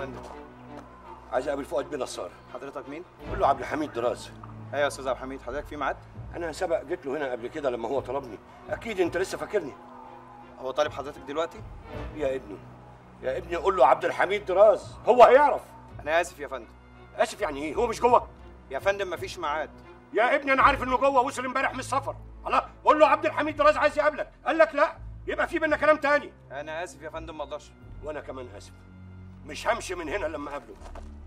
فندم عايز اقابل فؤاد بن نصار حضرتك مين قول له عبد الحميد دراز ايوه يا استاذ عبد الحميد حضرتك في ميعاد انا سبق جيت له هنا قبل كده لما هو طلبني اكيد انت لسه فاكرني هو طالب حضرتك دلوقتي يا ابني يا ابني قول له عبد الحميد دراز هو هيعرف انا اسف يا فندم اسف يعني ايه هو مش جوه يا فندم مفيش ميعاد يا ابني انا عارف انه جوه وصل امبارح من السفر الله قول له عبد الحميد دراز عايز يقابلك قال لك لا يبقى في بينا كلام تاني انا اسف يا فندم ما اقدرش وانا كمان اسف مش همشي من هنا لما اقابله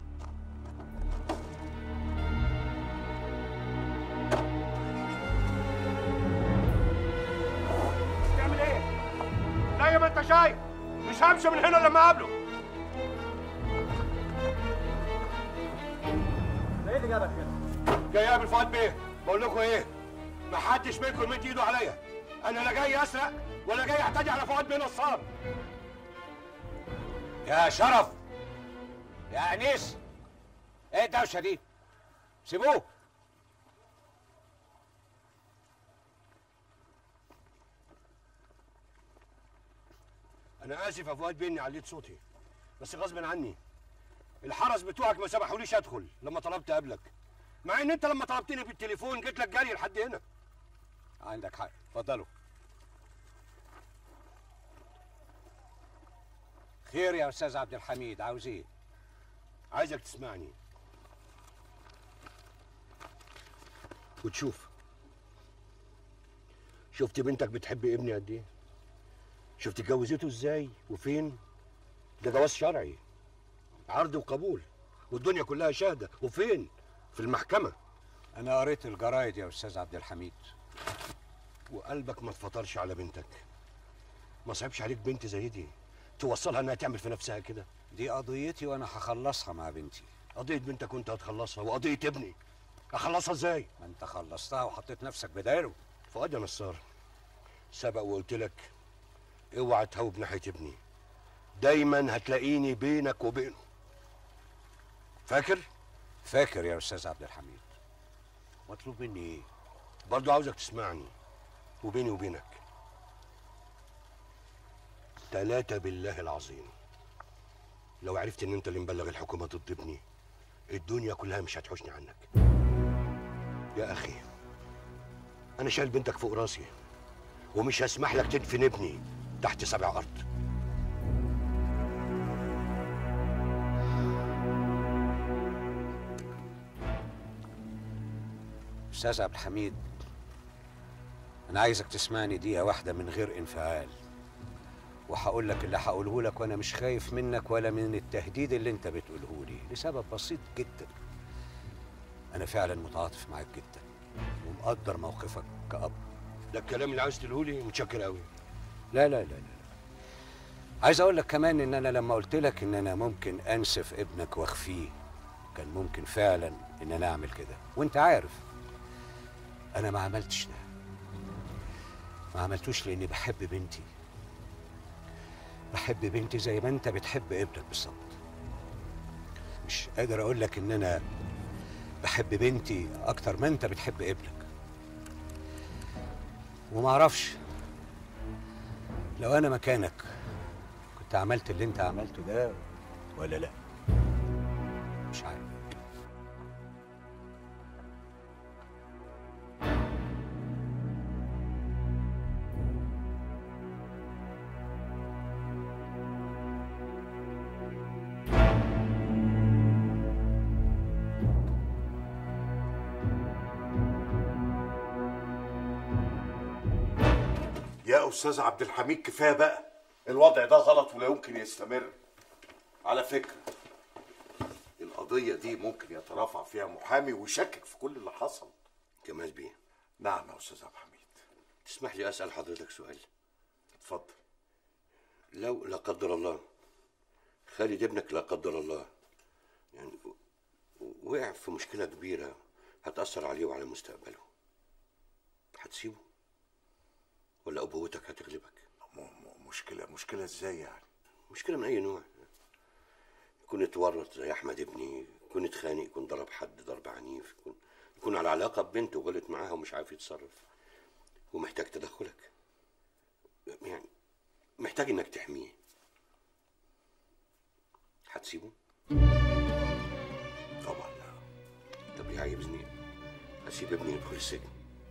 تعمل ايه زي ما انت شايف مش همشي من هنا لما اقابله ايه اللي جابك هنا جاي اقابل فؤاد بيه بقول لكم ايه محدش منكم يمد ايده عليا انا لا جاي اسرق ولا جاي احتاج على فؤاد بيه نصاب يا شرف يا انيس ايه الدوشه دي سيبوه انا اسف يا فؤاد بيه اني عليت صوتي بس غصب عني الحرس بتوعك ما سمحوليش ادخل لما طلبت اقابلك مع ان انت لما طلبتني بالتليفون جيت لك جري لحد هنا عندك حق اتفضلوا خير يا استاذ عبد الحميد عاوز ايه عايزك تسمعني وتشوف شفت بنتك بتحب ابني قد ايه شفت جوزته ازاي وفين ده جواز شرعي عرض وقبول والدنيا كلها شاهده وفين في المحكمه انا قريت الجرايد يا استاذ عبد الحميد وقلبك ما اتفطرش على بنتك ما صعبش عليك بنت زي دي توصلها انها تعمل في نفسها كده دي قضيتي وانا هخلصها مع بنتي قضيه بنتك كنت هتخلصها وقضيه ابني اخلصها ازاي ما انت خلصتها وحطيت نفسك بداله فؤاد يا نصار سبق وقلت لك اوعى تهوب ناحيه ابني دايما هتلاقيني بينك وبينه فاكر فاكر يا استاذ عبد الحميد مطلوب مني ايه برضو عاوزك تسمعني وبيني وبينك تلاتة بالله العظيم لو عرفت ان انت اللي مبلغ الحكومة ضد ابني الدنيا كلها مش هتحوشني عنك يا اخي انا شايل بنتك فوق راسي ومش هسمح لك تدفن ابني تحت سبع ارض استاذ عبد الحميد انا عايزك تسمعني دقيقه واحده من غير انفعال وهقول لك اللي هقوله لك وانا مش خايف منك ولا من التهديد اللي انت بتقوله لي لسبب بسيط جدا انا فعلا متعاطف معاك جدا ومقدر موقفك كأب ده الكلام اللي عاوز تقوله لي متشكر قوي لا لا لا لا عايز اقول لك كمان ان انا لما قلت لك ان انا ممكن انسف ابنك واخفيه كان ممكن فعلا ان انا اعمل كده وانت عارف انا ما عملتش ده ما عملتوش لاني بحب بنتي بحب بنتي زي ما انت بتحب ابنك بالظبط مش قادر اقول لك ان انا بحب بنتي اكتر ما انت بتحب ابنك وما اعرفش لو انا مكانك كنت عملت اللي انت عملته ده ولا لا مش عارف يا استاذ عبد الحميد كفايه بقى الوضع ده غلط ولا يمكن يستمر على فكره القضيه دي ممكن يترافع فيها محامي ويشكك في كل اللي حصل جمال بيه نعم يا استاذ عبد الحميد تسمح لي اسال حضرتك سؤال اتفضل لو لا قدر الله خالد ابنك لا قدر الله يعني وقع في مشكلة كبيرة هتأثر عليه وعلى مستقبله هتسيبه ولا أبوتك هتغلبك م- م- مشكله مشكله ازاي يعني مشكلة من أي نوع يكون اتورط زي أحمد ابني يكون اتخانق يكون ضرب حد ضرب عنيف يكون يكون على علاقة ببنته وغلط معاها ومش عارف يتصرف ومحتاج تدخلك يعني محتاج إنك تحميه هتسيبه؟ طبعا لا طب ليه عايزني اسيب ابني يدخل السجن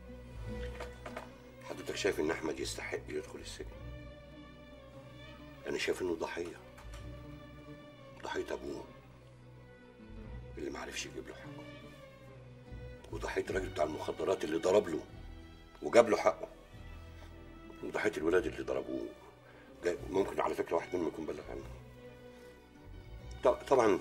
حضرتك شايف ان احمد يستحق يدخل السجن انا شايف انه ضحيه ضحيه ابوه اللي ما عرفش يجيب له حقه وضحيه الراجل بتاع المخدرات اللي ضرب له وجاب له حقه وضحيه الولاد اللي ضربوه جاي- ممكن على فكره واحد منهم يكون بلغ عنه ط- طبعا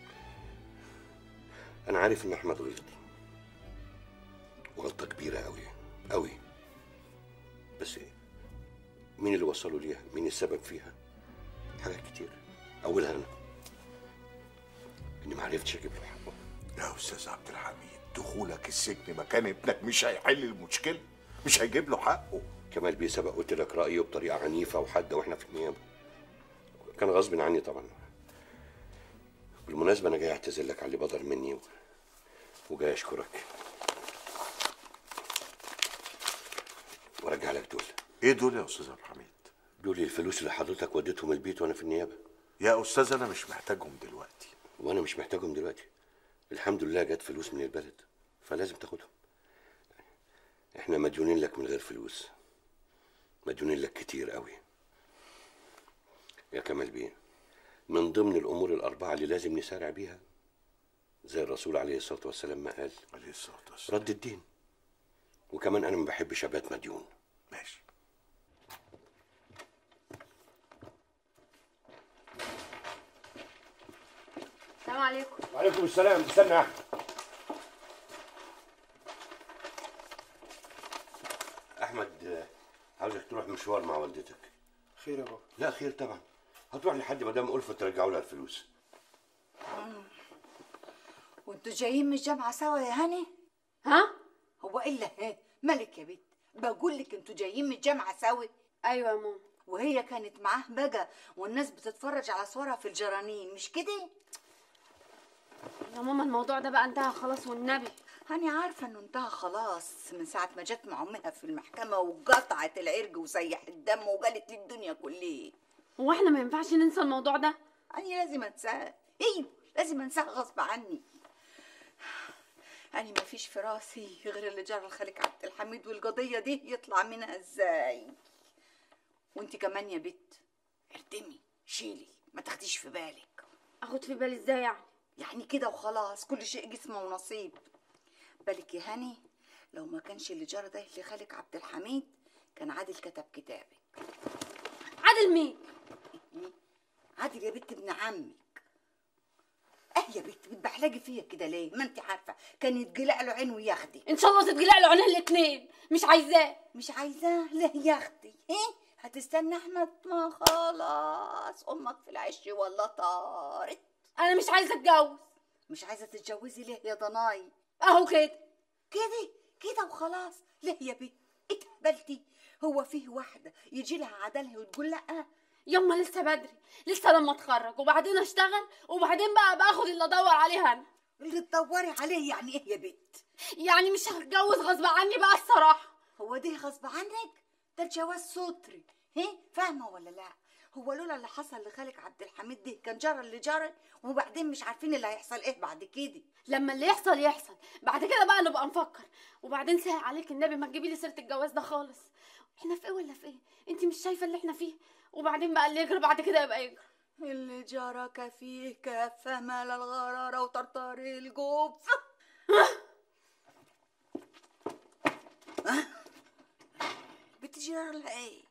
انا عارف ان احمد غلط وغلطه كبيره قوي قوي بس إيه؟ مين اللي وصله ليها مين السبب فيها حاجات كتير اولها انا اني ما عرفتش اجيب له حقه يا استاذ عبد الحميد دخولك السجن مكان ابنك مش هيحل المشكله مش هيجيب له حقه كمال بيه سبق قلت لك رايه بطريقه عنيفه وحاده واحنا في النيابه كان غصب عني طبعا بالمناسبه انا جاي اعتذر لك على اللي بدر مني و... وجاي اشكرك وارجع لك دول ايه دول يا استاذ عبد الحميد دول الفلوس اللي حضرتك وديتهم البيت وانا في النيابه يا استاذ انا مش محتاجهم دلوقتي وانا مش محتاجهم دلوقتي الحمد لله جت فلوس من البلد فلازم تاخدهم احنا مديونين لك من غير فلوس مديونين لك كتير قوي يا كمال بيه من ضمن الامور الاربعه اللي لازم نسارع بيها زي الرسول عليه الصلاه والسلام ما قال عليه الصلاه والسلام رد الدين وكمان انا ما بحبش ابات مديون ماشي السلام عليكم وعليكم السلام استنى يا احمد احمد آه، عاوزك تروح مشوار مع والدتك خير يا بابا لا خير طبعا هتروح لحد مدام ألفة ترجعوا لها الفلوس وانتوا جايين من الجامعة سوا يا هاني؟ ها هو إلا ايه؟ مالك يا بنت بقول لك انتوا جايين من الجامعة سوا ايوه يا ماما وهي كانت معاه بقى والناس بتتفرج على صورها في الجرانين مش كده؟ يا ماما الموضوع ده بقى انتهى خلاص والنبي هاني عارفة انه انتهى خلاص من ساعة ما جت مع امها في المحكمة وقطعت العرج وسيح الدم وقالت للدنيا كلها هو احنا ما ينفعش ننسى الموضوع ده أنا لازم أنساه أيوه لازم أنساه غصب عني أنا ما فيش في راسي غير اللي جرى لخالك عبد الحميد والقضية دي يطلع منها إزاي وأنت كمان يا بت اردمي شيلي ما تاخديش في بالك اخد في بالي ازاي يعني يعني كده وخلاص كل شيء جسمه ونصيب بالك يا هاني لو ما كانش اللي جرى ده لخالك عبد الحميد كان عادل كتب كتابك عادل مين عادل يا بنت ابن عمك اه يا بنت بتبحلجي فيا كده ليه ما انت عارفه كان يتجلع له عين وياخدي ان شاء الله تتجلع له عينها الاتنين مش عايزاه مش عايزاه ليه ياخدي ايه هتستنى احمد ما خلاص امك في العش ولا طارت انا مش عايزه اتجوز مش عايزه تتجوزي ليه يا ضناي اهو كده كده كده وخلاص ليه يا بنت اتهبلتي هو فيه واحده يجي لها عدلها وتقول لا يما لسه بدري لسه لما اتخرج وبعدين اشتغل وبعدين بقى باخد اللي ادور عليه انا اللي تدوري عليه يعني ايه يا بنت يعني مش هتجوز غصب عني بقى الصراحه هو ده غصب عنك ده الجواز ستري هي فاهمه ولا لا هو لولا اللي حصل لخالك عبد الحميد ده كان جرى اللي جرى وبعدين مش عارفين اللي هيحصل ايه بعد كده لما اللي يحصل يحصل بعد كده بقى نبقى نفكر وبعدين سهل عليك النبي ما تجيبي لي سيره الجواز ده خالص احنا في ايه ولا في ايه انت مش شايفه اللي احنا فيه وبعدين بقى اللي يجري بعد كده يبقى يجري اللي جرك فيه كفه مال الغرارة وطرطار الجوب ها؟ بتجرى لها ايه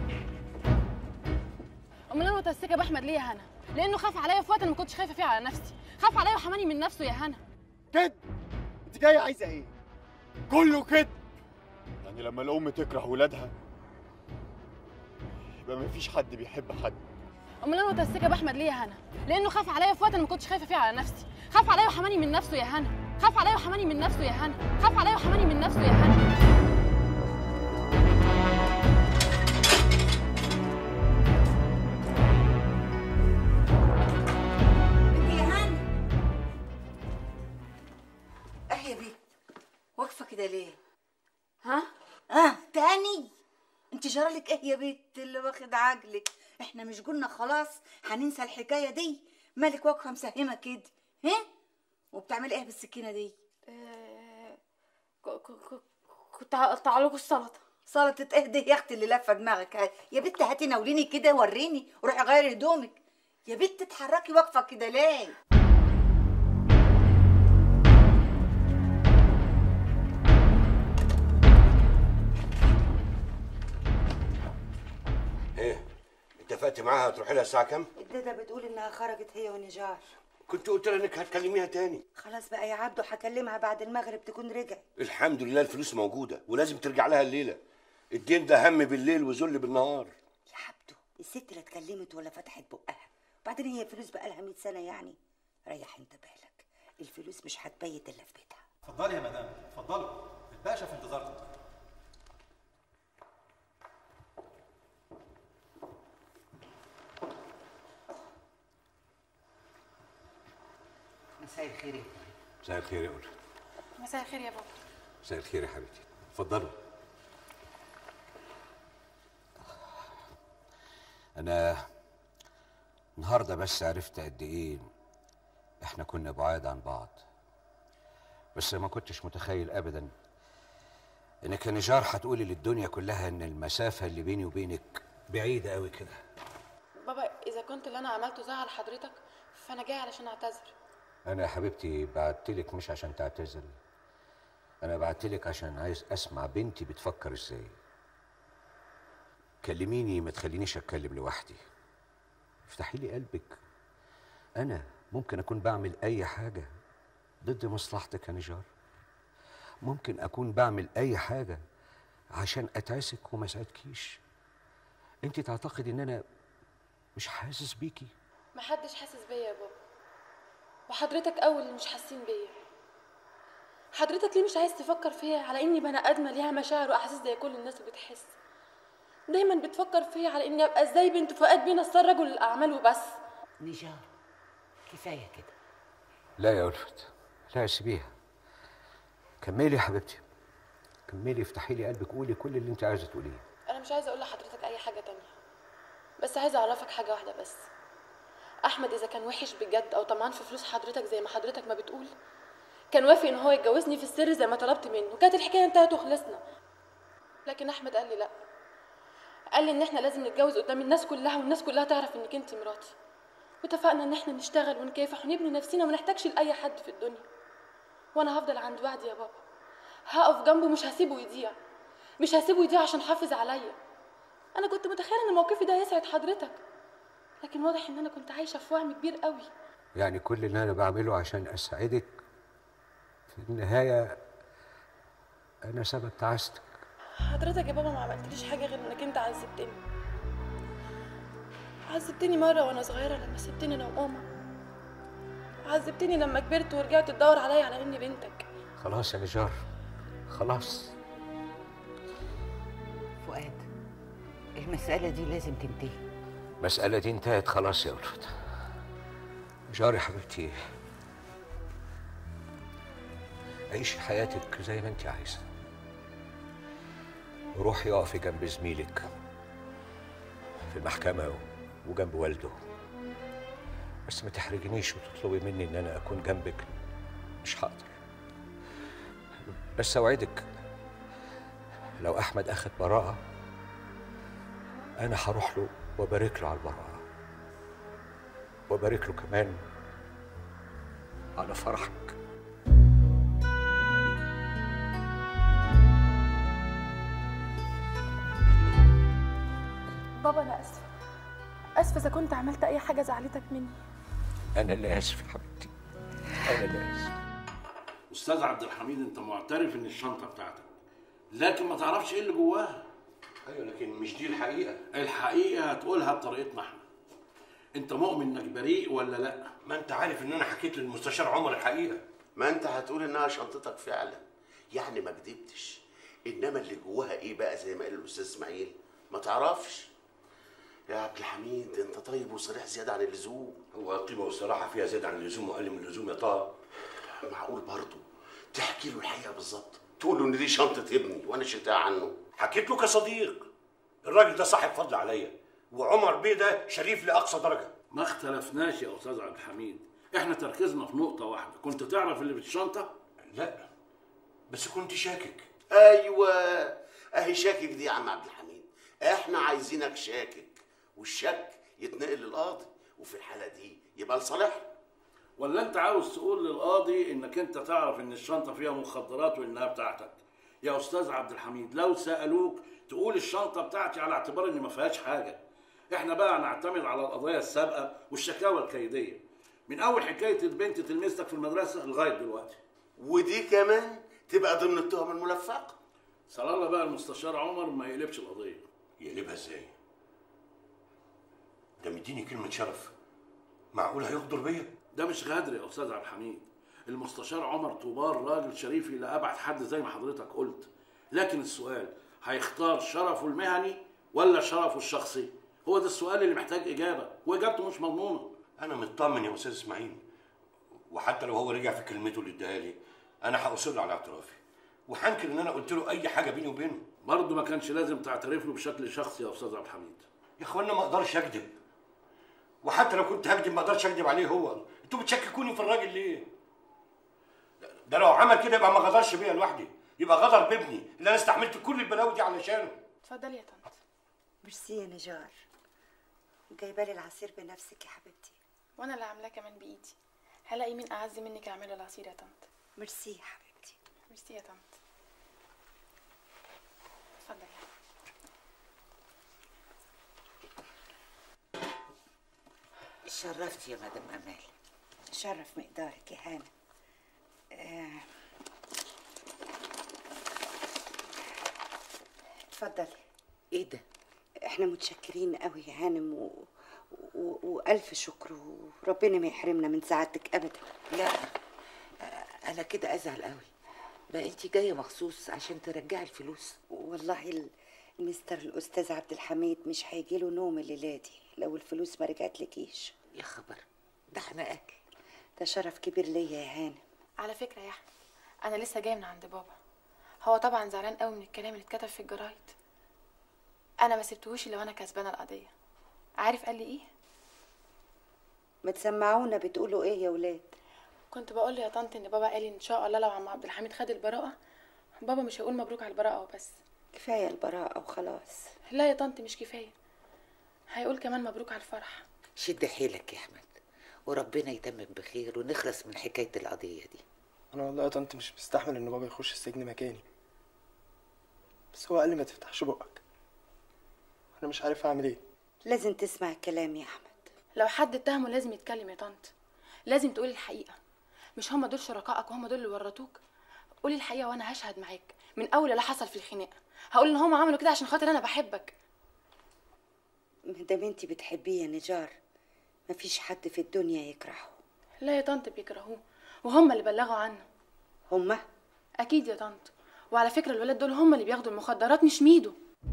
امال انا متمسكه باحمد ليه يا هنا لانه خاف عليا في وقت انا ما كنتش خايفه فيه على نفسي خاف عليا وحماني من نفسه يا هنا كده انت جايه عايزه ايه كله كده يعني لما الام تكره ولادها يبقى مفيش حد بيحب حد امال انا متمسكه باحمد ليه يا هنا لانه خاف عليا في وقت انا ما كنتش خايفه فيه على نفسي خاف عليا وحماني من نفسه يا هنا خاف عليا وحماني من نفسه يا هنا خاف عليا وحماني من نفسه يا هنا انت يا هاني اه يا بيت واقفه كده ليه ها اه تاني انت جرالك ايه يا بنت اللي واخد عقلك احنا مش قلنا خلاص هننسى الحكايه دي مالك واقفه مسهمه كده ها وبتعملي ايه بالسكينه دي آه، ك- ك- ك- كنت هقطع لكم السلطه سلطه ايه دي يا اختي اللي لفه دماغك هاي يا بنت هاتي ناوليني كده وريني وروحي غيري هدومك يا بنت اتحركي واقفه كده ليه ايه اتفقت معاها تروحي لها الساعه كام الداده بتقول انها خرجت هي ونجار كنت قلت لها انك هتكلميها تاني خلاص بقى يا عبدو هكلمها بعد المغرب تكون رجعت الحمد لله الفلوس موجوده ولازم ترجع لها الليله الدين ده هم بالليل وذل بالنهار يا عبدو الست لا اتكلمت ولا فتحت بقها وبعدين هي فلوس بقى لها 100 سنه يعني ريح انت بالك الفلوس مش هتبيت الا في بيتها اتفضلي يا مدام اتفضلوا الباشا في انتظاركم مساء الخير مساء الخير يا أولى مساء الخير يا بابا مساء الخير يا حبيبتي اتفضلوا انا النهارده بس عرفت قد ايه احنا كنا بعاد عن بعض بس ما كنتش متخيل ابدا انك يا نجار هتقولي للدنيا كلها ان المسافه اللي بيني وبينك بعيده قوي كده بابا اذا كنت اللي انا عملته زعل حضرتك فانا جاي علشان اعتذر انا يا حبيبتي بعتلك مش عشان تعتذري انا بعتلك عشان عايز اسمع بنتي بتفكر ازاي كلميني ما تخلينيش اتكلم لوحدي افتحي لي قلبك انا ممكن اكون بعمل اي حاجه ضد مصلحتك يا نجار ممكن اكون بعمل اي حاجه عشان اتعسك وما اسعدكيش انت تعتقد ان انا مش حاسس بيكي محدش حاسس بيا يا بابا وحضرتك اول اللي مش حاسين بيا حضرتك ليه مش عايز تفكر فيا على اني بني ادمه ليها مشاعر واحاسيس زي كل الناس وبتحس دايما بتفكر فيا على اني ابقى ازاي بنت فؤاد بين السر رجل الاعمال وبس نجار كفايه كده لا يا ألفت لا سيبيها كملي يا حبيبتي كملي افتحي لي قلبك قولي كل اللي انت عايزه تقوليه انا مش عايزه اقول لحضرتك اي حاجه تانية بس عايزه اعرفك حاجه واحده بس احمد اذا كان وحش بجد او طمعان في فلوس حضرتك زي ما حضرتك ما بتقول كان وافق ان هو يتجوزني في السر زي ما طلبت منه كانت الحكايه انتهت وخلصنا لكن احمد قال لي لا قال لي ان احنا لازم نتجوز قدام الناس كلها والناس كلها تعرف انك انت مراتي واتفقنا ان احنا نشتغل ونكافح ونبني نفسنا وما نحتاجش لاي حد في الدنيا وانا هفضل عند وعدي يا بابا هقف جنبه مش هسيبه يضيع مش هسيبه يضيع عشان حافظ عليا انا كنت متخيله ان موقفي ده يسعد حضرتك لكن واضح ان انا كنت عايشه في وهم كبير قوي يعني كل اللي انا بعمله عشان اسعدك في النهايه انا سبب تعاستك حضرتك يا بابا ما عملتليش حاجه غير انك انت عذبتني عذبتني مره وانا صغيره لما سبتني انا وماما عذبتني لما كبرت ورجعت تدور عليا على اني بنتك خلاص يا نجار خلاص فؤاد المساله دي لازم تنتهي المسألة دي انتهت خلاص يا ألفت نجار يا حبيبتي عيشي حياتك زي ما انت عايزة روحي اقفي جنب زميلك في المحكمة وجنب والده بس ما تحرجنيش وتطلبي مني ان انا اكون جنبك مش هقدر بس اوعدك لو احمد اخد براءة انا هروح له وبارك له على البراءة وبارك له كمان على فرحك بابا انا اسفه اسفه اذا كنت عملت اي حاجه زعلتك مني انا اللي اسف يا حبيبتي انا اللي اسف استاذ عبد الحميد انت معترف ان الشنطه بتاعتك لكن ما تعرفش ايه اللي جواها ايوه لكن مش دي الحقيقه الحقيقه هتقولها بطريقتنا احنا انت مؤمن انك بريء ولا لا ما انت عارف ان انا حكيت للمستشار عمر الحقيقه ما انت هتقول انها شنطتك فعلا يعني ما كدبتش انما اللي جواها ايه بقى زي ما قال الاستاذ اسماعيل ما تعرفش يا عبد الحميد انت طيب وصريح زياده عن اللزوم هو الطيبه والصراحه فيها زياده عن اللزوم واقل من اللزوم يا طه معقول برضه تحكي له الحقيقه بالظبط تقول له ان دي شنطه ابني وانا شلتها عنه حكيت له كصديق الراجل ده صاحب فضل عليا وعمر بيه ده شريف لاقصى درجه ما اختلفناش يا استاذ عبد الحميد احنا تركيزنا في نقطه واحده كنت تعرف اللي في الشنطه لا بس كنت شاكك ايوه اهي شاكك دي يا عم عبد الحميد احنا عايزينك شاكك والشك يتنقل للقاضي وفي الحاله دي يبقى لصالحنا ولا انت عاوز تقول للقاضي انك انت تعرف ان الشنطه فيها مخدرات وانها بتاعتك يا استاذ عبد الحميد لو سالوك تقول الشنطه بتاعتي على اعتبار ان ما فيهاش حاجه احنا بقى نعتمد على القضايا السابقه والشكاوى الكيديه من اول حكايه البنت تلميذتك في المدرسه لغايه دلوقتي ودي كمان تبقى ضمن التهم الملفقه صلى بقى المستشار عمر ما يقلبش القضيه يقلبها ازاي ده مديني كلمه شرف معقول هيغدر بيا ده مش غدر يا استاذ عبد الحميد المستشار عمر طوبار راجل شريف الى ابعد حد زي ما حضرتك قلت لكن السؤال هيختار شرفه المهني ولا شرفه الشخصي هو ده السؤال اللي محتاج اجابه واجابته مش مضمونه انا مطمن يا استاذ اسماعيل وحتى لو هو رجع في كلمته اللي اداها لي انا هاصر على اعترافي وهنكر ان انا قلت له اي حاجه بيني وبينه برضه ما كانش لازم تعترف له بشكل شخصي يا استاذ عبد الحميد يا اخوانا ما اقدرش اكذب وحتى لو كنت هكذب ما اقدرش اكذب عليه هو انتوا بتشككوني في الراجل ليه ده لو عمل كده يبقى ما غدرش بيا لوحدي يبقى غدر بابني اللي انا استحملت كل البلاوي دي علشانه اتفضلي يا طنط ميرسي يا نجار جايبه لي العصير بنفسك يا حبيبتي وانا اللي عاملاه كمان بايدي هلاقي مين اعز منك اعمله العصير يا طنط ميرسي يا حبيبتي ميرسي يا طنط اتفضلي شرفتي يا مدام امال شرف مقدارك يا هانم آه. اتفضلي ايه ده احنا متشكرين قوي يا هانم و... و... والف شكر وربنا ما يحرمنا من سعادتك ابدا لا انا كده ازعل قوي بقى انت جايه مخصوص عشان ترجعي الفلوس والله ال- المستر الاستاذ عبد الحميد مش هيجي له نوم الليله دي لو الفلوس ما رجعت لكيش يا خبر ده حماقك ده شرف كبير ليا يا هانم على فكره يا احمد انا لسه جايه من عند بابا هو طبعا زعلان قوي من الكلام اللي اتكتب في الجرايد انا ما سبتهوش الا وانا كسبانه القضيه عارف قال لي ايه ما تسمعونا بتقولوا ايه يا ولاد كنت بقول له يا طنط ان بابا قال لي ان شاء الله لو عم عبد الحميد خد البراءه بابا مش هيقول مبروك على البراءه وبس كفايه البراءه وخلاص لا يا طنط مش كفايه هيقول كمان مبروك على الفرح شد حيلك يا احمد وربنا يتمم بخير ونخلص من حكايه القضيه دي انا والله يا طنط مش مستحمل ان بابا يخش السجن مكاني بس هو قال لي ما تفتحش بقك انا مش عارف اعمل ايه لازم تسمع الكلام يا احمد لو حد اتهمه لازم يتكلم يا طنط لازم تقولي الحقيقه مش هما دول شركائك وهما دول اللي ورطوك قولي الحقيقه وانا هشهد معاك من اول اللي حصل في الخناقه هقول ان هما عملوا كده عشان خاطر انا بحبك ما دام انت بتحبيه يا نجار مفيش حد في الدنيا يكرهه لا يا طنط بيكرهوه وهم اللي بلغوا عنه هما اكيد يا طنط وعلى فكره الولاد دول هم اللي بياخدوا المخدرات مش ميدو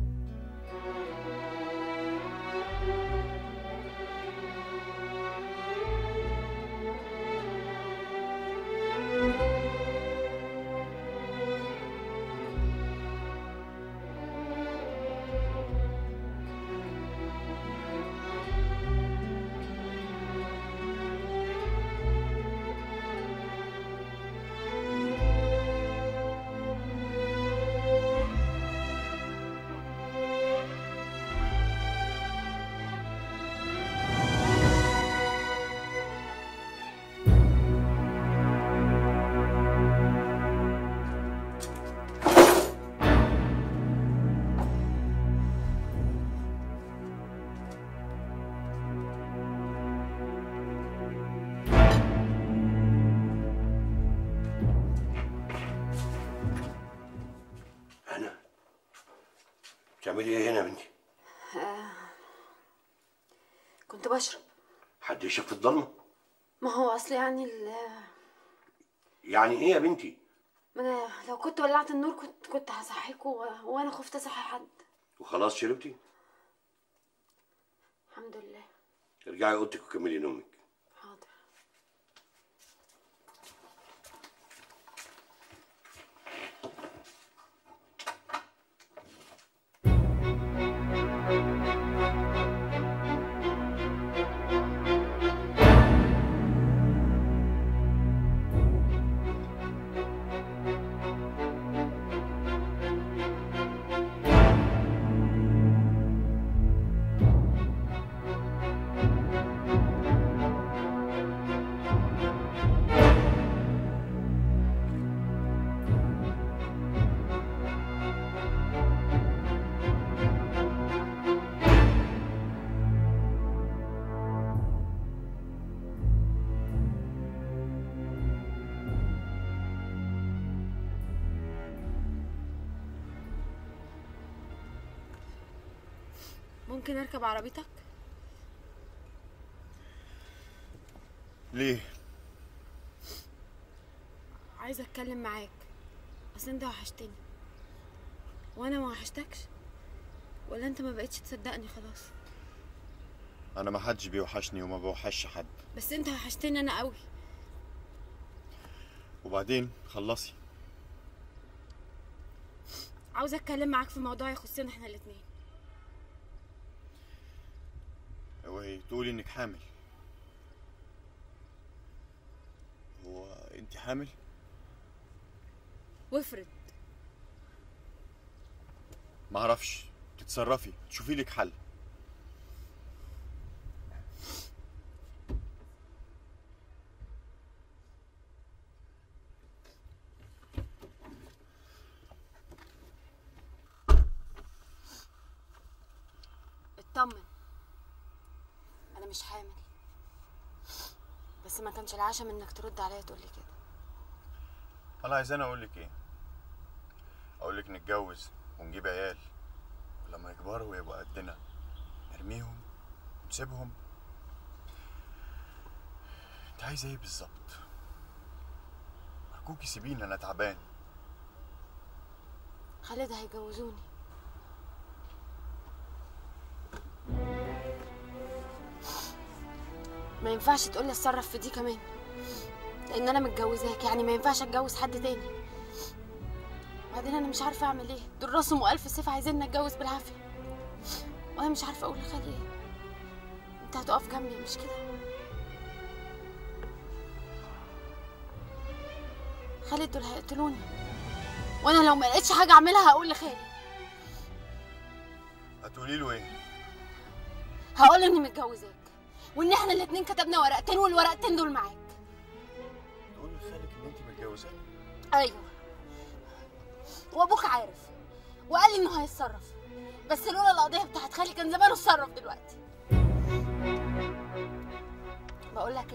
انا بتعملي ايه هنا يا بنتي كنت بشرب حد يشوف في الضلمه ما هو اصل يعني ال- يعني ايه يا بنتي ما انا لو كنت ولعت النور كنت كنت هصحيكوا و- وانا خفت اصحي حد وخلاص شربتي الحمد لله ارجعي اوضتك وكملي نومك حاضر ممكن اركب عربيتك ليه عايزه اتكلم معاك اصل انت وحشتني وانا ما وحشتكش ولا انت ما بقتش تصدقني خلاص انا ما حدش بيوحشني وما بوحش حد بس انت وحشتني انا قوي وبعدين خلصي عاوزه اتكلم معاك في موضوع يخصنا احنا الاتنين وهي تقولي انك حامل هو انت حامل وافرض ما اعرفش تتصرفي تشوفي لك حل اطمن انا مش حامل بس ما كانش العشم انك ترد عليا تقولي كده انا عايزاني اقول لك ايه اقول لك نتجوز ونجيب عيال ولما يكبروا ويبقوا قدنا نرميهم ونسيبهم انت عايزه ايه بالظبط ارجوكي سيبيني انا تعبان خالد هيجوزوني ما ينفعش تقولي اتصرف في دي كمان لان انا متجوزاك يعني ما ينفعش اتجوز حد تاني بعدين انا مش عارفه اعمل ايه دول راسهم والف سيف عايزين نتجوز بالعافيه وانا مش عارفه اقول لخالي ايه انت هتقف جنبي مش كده خالد دول هيقتلوني وانا لو ما لقيتش حاجه اعملها هقول لخالي هتقولي له ايه هقول اني متجوزاك وان احنا الاتنين كتبنا ورقتين والورقتين دول معاك تقولي لخالك ان انت متجوزه ايوه وابوك عارف وقال لي انه هيتصرف بس لولا القضيه بتاعت خالي كان زمانه اتصرف دلوقتي بقول لك ايه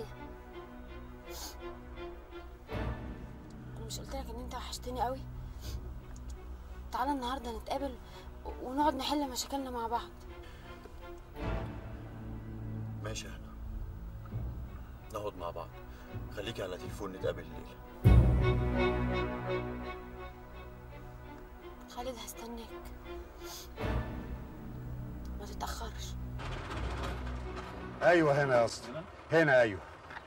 انا مش قلت لك ان انت وحشتني قوي تعالى النهارده نتقابل و- ونقعد نحل مشاكلنا مع بعض ماشي يا هنا نقعد مع بعض خليكي على تليفون نتقابل الليله خالد هستناك ما تتاخرش ايوه هنا يا اسطى هنا ايوه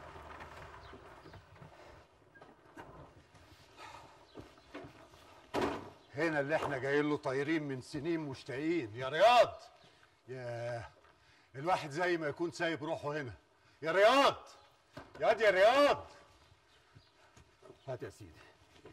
هنا اللي احنا جايين له طايرين من سنين مشتاقين يا رياض يا الواحد زي ما يكون سايب روحه هنا يا رياض يا واد يا رياض هات يا سيدي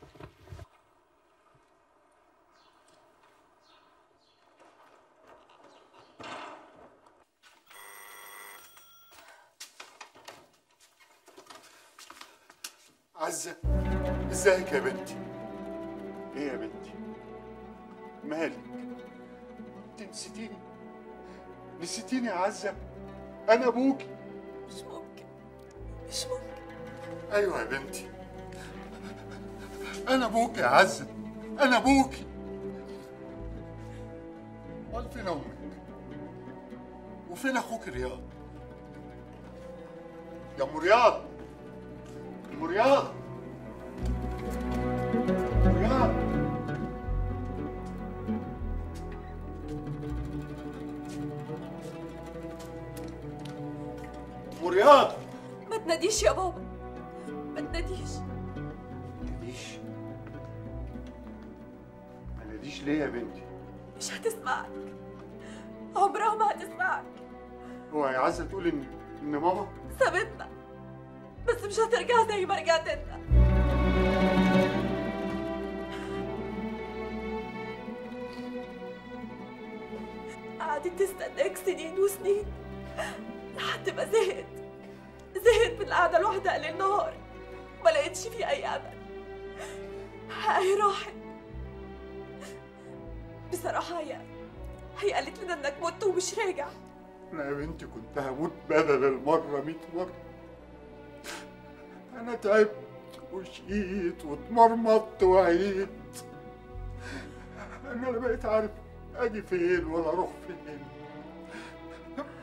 عزة ازيك يا بنتي ايه يا بنتي مالك انت نسيتيني نسيتيني يا عزة انا ابوكي مش ممكن مش ممكن ايوه يا بنتي انا ابوكي يا عزة انا ابوكي امال فين امك وفين اخوك رياض يا ام رياض ام رياض رياض ام رياض ما تناديش يا بابا ما تناديش ناديش ما ناديش ليه يا بنتي مش هتسمعك عمرها ما هتسمعك هو يا عزة تقول ان ان ماما سابتنا بس مش هترجع زي ما رجعت انت قعدت تستناك سنين وسنين لحد ما زهقت زهقت من القعدة لوحدها ليل نهار ما لقيتش فيه أي أمل هي راحت بصراحة هي هي قالت لنا إنك مت ومش راجع انا يا بنتي كنت هموت بدل المرة مية مرة انا تعبت وشقيت واتمرمطت وعيت انا لا بقيت عارف اجي فين ولا اروح فين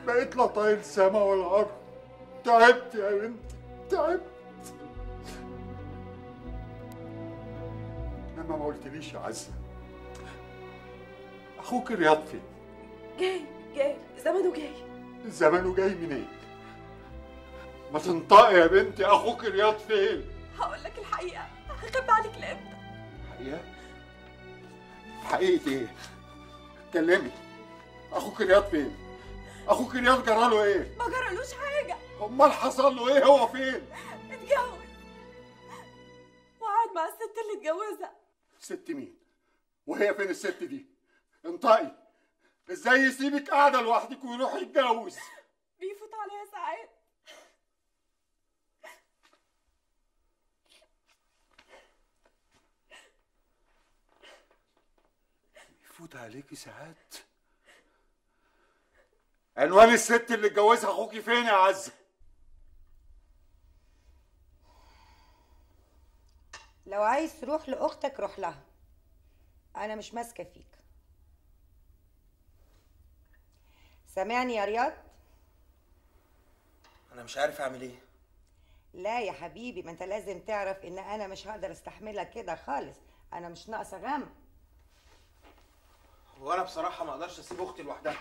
بقيت لا طايل السما ولا ارض تعبت يا بنتي تعبت انما ما قلتليش يا عزه اخوك رياض فين جاي جاي زمنه جاي زمانه جاي منين ما تنطقي يا بنتي اخوك رياض فين هقول لك الحقيقه هخبي عليك لامتى حقيقه حقيقه ايه اتكلمي اخوك رياض فين اخوك رياض جراله ايه ما جرالوش حاجه امال حصل له ايه هو فين اتجوز وقعد مع الست اللي اتجوزها ست مين وهي فين الست دي انطقي ازاي يسيبك قاعده لوحدك ويروح يتجوز بيفوت عليها ساعات يفوت عليكي ساعات عنوان الست اللي اتجوزها اخوكي فين يا عزه لو عايز تروح لاختك روح لها انا مش ماسكه فيك سامعني يا رياض انا مش عارف اعمل ايه لا يا حبيبي ما انت لازم تعرف ان انا مش هقدر استحملك كده خالص انا مش ناقصه غم وانا بصراحه ما اقدرش اسيب اختي لوحدها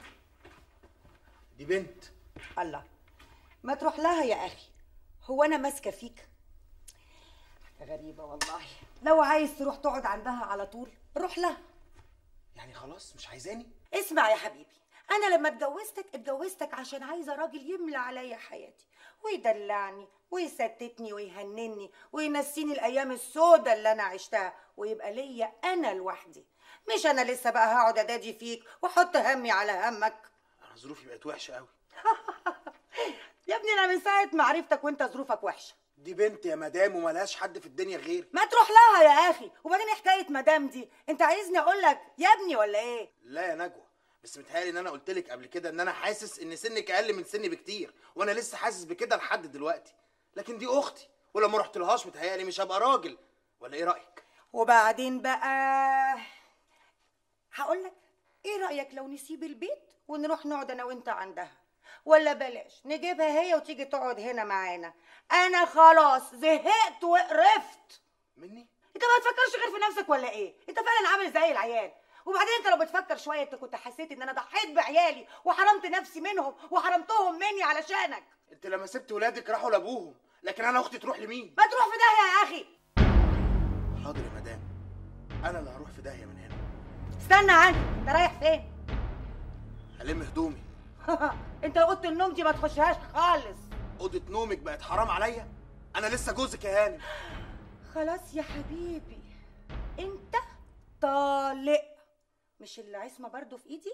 دي بنت الله ما تروح لها يا اخي هو انا ماسكه فيك حاجه غريبه والله لو عايز تروح تقعد عندها على طول روح لها يعني خلاص مش عايزاني اسمع يا حبيبي انا لما اتجوزتك اتجوزتك عشان عايزه راجل يملى عليا حياتي ويدلعني ويستتني ويهنني وينسيني الايام السوداء اللي انا عشتها ويبقى ليا انا لوحدي مش انا لسه بقى هقعد ادادي فيك واحط همي على همك انا ظروفي بقت وحشه قوي يا ابني انا من ساعه ما عرفتك وانت ظروفك وحشه دي بنت يا مدام وملهاش حد في الدنيا غيري ما تروح لها يا اخي وبعدين إيه حكايه مدام دي انت عايزني اقول لك يا ابني ولا ايه لا يا نجوى بس متهيألي ان انا قلت لك قبل كده ان انا حاسس ان سنك اقل من سني بكتير وانا لسه حاسس بكده لحد دلوقتي لكن دي اختي ولما رحت لهاش متهيألي مش هبقى راجل ولا ايه رايك وبعدين بقى هقول لك ايه رايك لو نسيب البيت ونروح نقعد انا وانت عندها ولا بلاش نجيبها هي وتيجي تقعد هنا معانا انا خلاص زهقت وقرفت مني انت ما بتفكرش غير في نفسك ولا ايه انت فعلا عامل زي العيال وبعدين انت لو بتفكر شويه انت كنت حسيت ان انا ضحيت بعيالي وحرمت نفسي منهم وحرمتهم مني علشانك انت لما سبت ولادك راحوا لابوهم لكن انا اختي تروح لمين ما تروح في داهيه يا اخي حاضر يا مدام انا اللي هروح في داهيه من هنا استنى عني انت رايح فين هلم هدومي انت اوضه النوم دي ما تخشهاش خالص اوضه نومك بقت حرام عليا انا لسه جوزك يا هانم خلاص يا حبيبي انت طالق مش العصمه برضو في ايدي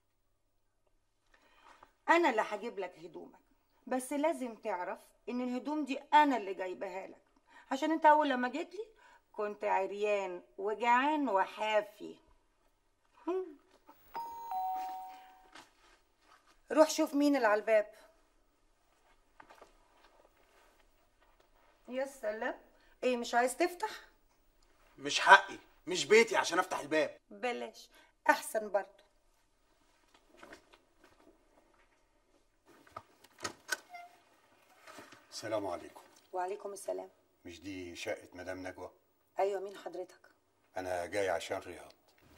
انا اللي هجيب لك هدومك بس لازم تعرف ان الهدوم دي انا اللي جايباها لك عشان انت اول لما جيت لي كنت عريان وجعان وحافي هم. روح شوف مين اللي على الباب يا سلام ايه مش عايز تفتح مش حقي مش بيتي عشان افتح الباب بلاش احسن برضو السلام عليكم وعليكم السلام مش دي شقة مدام نجوى ايوه مين حضرتك أنا جاي عشان رياض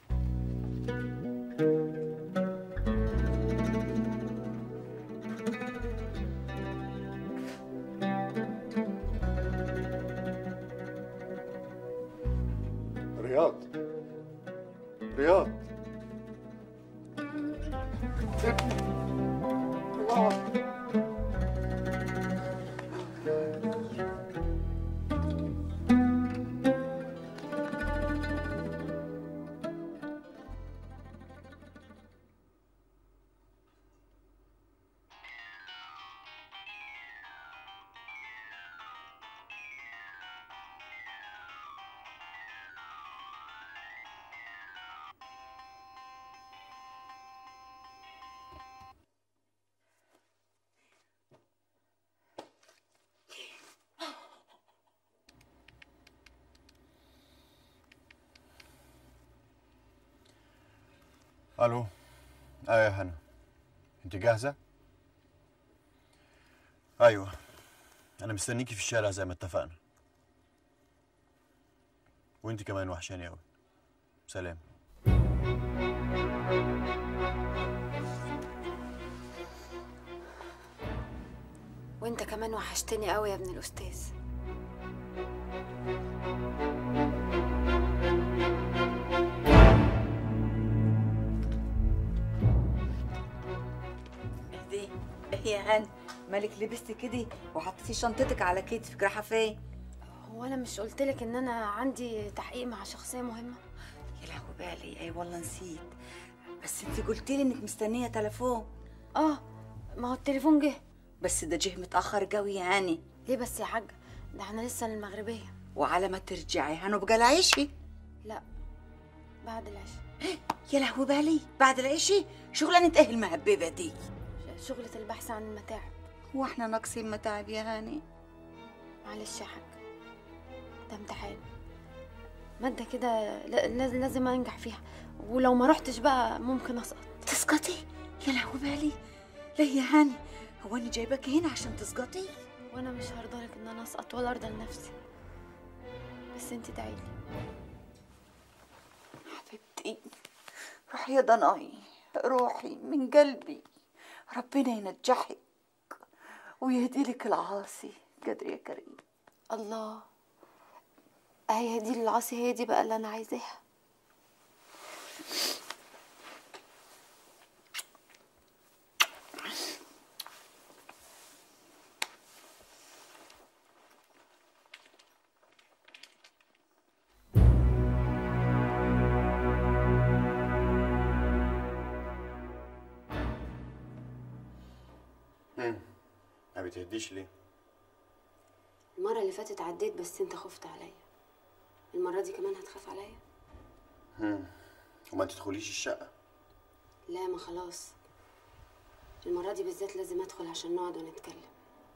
رياض رياض الو اه يا هنا انت جاهزه ايوه انا مستنيكي في الشارع زي ما اتفقنا وانت كمان وحشاني قوي سلام وانت كمان وحشتني قوي يا ابن الاستاذ اهدي ايه يا هاني مالك لبستي كده وحطيتي شنطتك على كتفك رايحه فين هو انا مش قلت لك ان انا عندي تحقيق مع شخصيه مهمه يا لهوي بالي اي والله نسيت بس انت قلتي لي انك مستنيه تليفون اه ما هو التليفون جه بس ده جه متاخر قوي يا هاني ليه بس يا حاجه ده احنا لسه المغربيه وعلى ما ترجعي هنبقى العشي لا بعد العشاء يا لهوي بالي بعد العشي شغلانه ايه المهببه دي شغلة البحث عن المتاعب هو احنا ناقصين متاعب يا هاني معلش يا حاج ده امتحان مادة كده لا- لازم لازم انجح فيها ولو ما رحتش بقى ممكن اسقط تسقطي يا لهوي بالي ليه يا هاني هو انا جايباكي هنا عشان تسقطي وانا مش هرضالك ان انا اسقط ولا ارضى لنفسي بس انت دعيلي حبيبتي روحي يا ضناي روحي من قلبي ربنا ينجحك ويهدي لك العاصي قدر يا كريم الله هي دي العاصي هي دي بقى اللي انا عايزاها امم ما بتهديش ليه المرة اللي فاتت عديت بس انت خفت عليا المرة دي كمان هتخاف عليا امم وما تدخليش الشقه لا ما خلاص المرة دي بالذات لازم ادخل عشان نقعد ونتكلم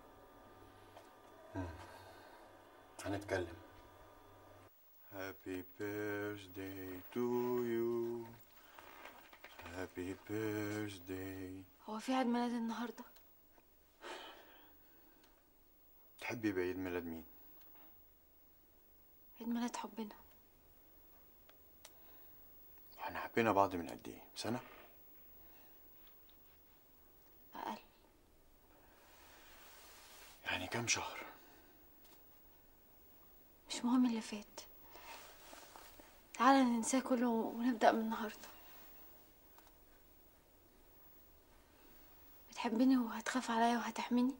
هنتكلم Happy birthday to you Happy birthday هو في عيد ميلاد النهاردة تحبي يبقى عيد ميلاد مين؟ عيد ميلاد حبنا احنا حبينا بعض من قد ايه؟ سنة؟ أقل يعني كام شهر؟ مش مهم اللي فات تعالى ننساه كله ونبدأ من النهاردة بتحبني وهتخاف عليا وهتحميني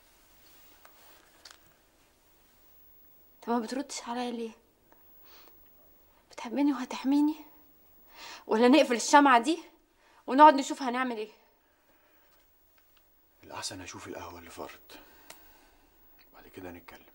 انت ما بتردش عليا ليه بتحبني وهتحميني ولا نقفل الشمعة دي ونقعد نشوف هنعمل ايه الأحسن أشوف القهوة اللي فرت بعد كده نتكلم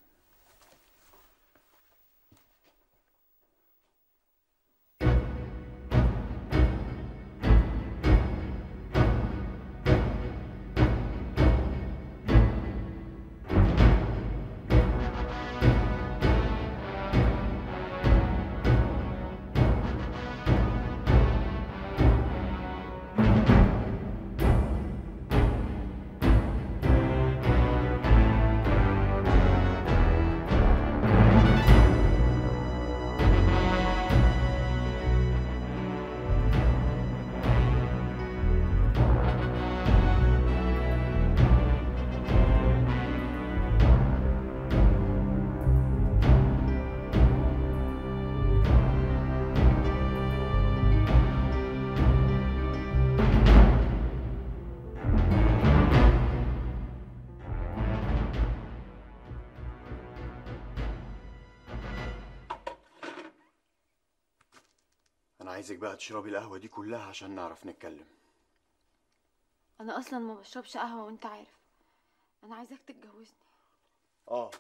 أنا عايزك بقى تشربي القهوة دي كلها عشان نعرف نتكلم انا اصلا ما بشربش قهوة وانت عارف انا عايزاك تتجوزني آه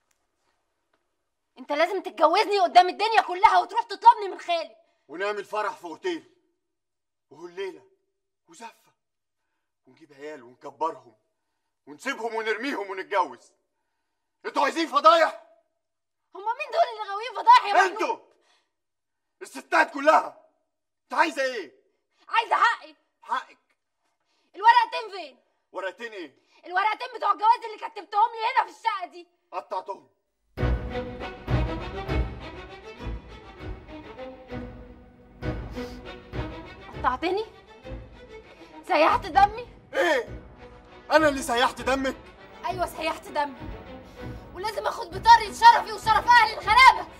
انت لازم تتجوزني قدام الدنيا كلها وتروح تطلبني من خالي ونعمل فرح في اوتيل وهليله وزفه ونجيب عيال ونكبرهم ونسيبهم ونرميهم ونتجوز انتوا عايزين فضايح هما مين دول اللي غاويين فضايح يا مجنون؟ انتوا الستات كلها انت عايزه ايه عايزه حقي حقك الورقتين فين ورقتين ايه الورقتين بتوع الجواز اللي كتبتهم لي هنا في الشقه دي قطعتهم قطعتني سيحت دمي ايه انا اللي سيحت دمك ايوه سيحت دمي ولازم اخد بطاري شرفي وشرف اهل الغلابه